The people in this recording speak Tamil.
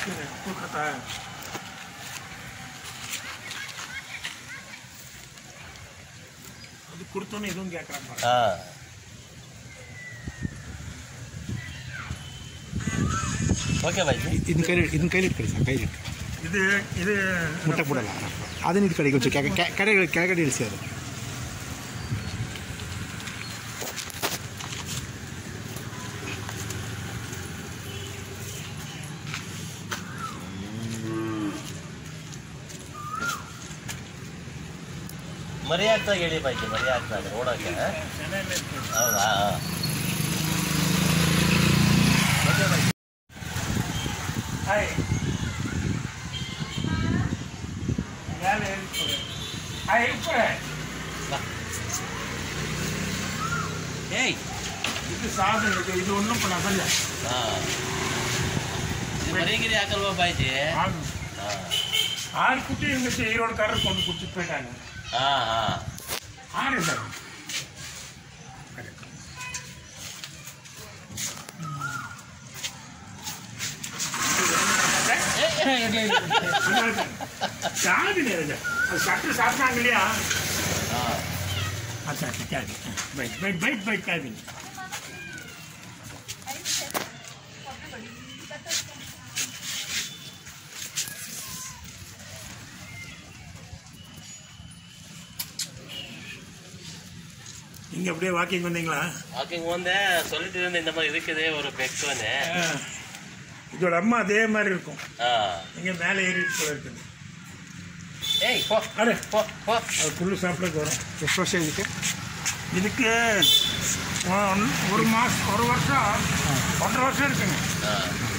சரி கொடுக்கட்டா அது கொடுத்தோன்னு எதுவும் கேட்குறாங்க ஆ ಓಕೆ ಬಾಯ್ಜಿ ಇದನ್ನ ಕೈ ಇದನ್ನ ಕೈಲಿ ಇಟ್ಕೊಳ್ಳಿ ಸರ್ ಕೈಲಿ ಇಟ್ಟು இது இது ಮುಟ್ಟೆ ಬಿಡಲ್ಲ ಅದನ್ನ ಇದು ಕಡೆಗೆ ಒಂಚೂರು ಕೆಳಗೆ ಕೆಳಗಡೆ ಕೆಳಗಡೆ ಇಳಿಸಿ ಅದು ಮರಿ ಆಗ್ತಾ ಹೇಳಿ ಬಾಯ್ಜಿ ಮರಿ ಆಗ್ತಾ ನೋಡೋಕೆ ಚೆನ್ನಾಗಿ ಇರ್ತದೆ. ಹೌದಾ ಹಾಯ್ மேலே ஏறிக்கொடு. ಹಾಯ್ ಇಟ್ಕೊಡೆ. ಏಯ್ ಇದು ಸಾಧನ ಇದು ಇದು ஒன்றும் பண்ண ಬಲ್ಲ ಹಾಂ ಮರಿಗಿರಿ ಹಾಕಲ್ವಾ ಬಾಯ್ಜಿ ಹಾಂ ஆறு குட்டி இருந்துச்சு ஈரோடுக்காரர் கொண்டு குடிச்சிட்டு போயிட்டாங்க ಹಾಂ ಹಾಂ ஆறு சார் சாதி அது சட்டு சாப்பிட்டாங்க இல்லையா ಹಾಂ அது சட்டு KB byte byte byte byte KB நீங்க அப்படியே வாக்கிங் வந்தீங்களா வாக்கிங் வந்தேன் சொல்லிட்டு இருந்தேன் இந்த மாதிரி இருக்குது ஒரு பெக்குன்னு இதோட அம்மா அதே மாதிரி இருக்கும் ஆ இங்க மேலே ஏறிட்டு போல இருக்குது ஏய் போ அடே போ போ அது புல்லு சாப்பிடக்கு வரும் ಎಷ್ಟು ವರ್ಷ ಇದಕ್ಕೆ இதுக்கு ஒன்- ஒரு மாசம் ஒரு வருஷம் ஒன்றரை வருஷம் இருக்குங்க ஆ